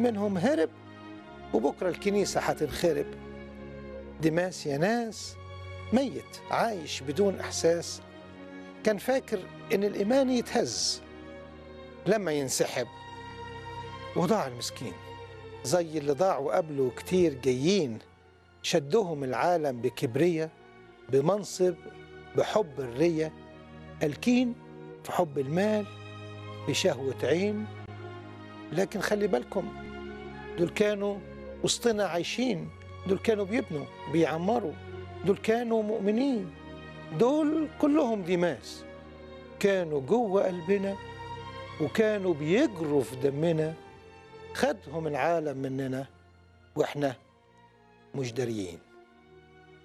منهم هرب وبكرة الكنيسة هتنخرب دماس يا ناس ميت عايش بدون إحساس كان فاكر إن الإيمان يتهز لما ينسحب وضاع المسكين زي اللي ضاعوا قبله كتير جايين شدهم العالم بكبرية بمنصب بحب الرية الكين في حب المال بشهوة عين لكن خلي بالكم دول كانوا وسطنا عايشين دول كانوا بيبنوا بيعمروا دول كانوا مؤمنين دول كلهم دماس كانوا جوه قلبنا وكانوا بيجروا في دمنا خدهم العالم مننا واحنا مش داريين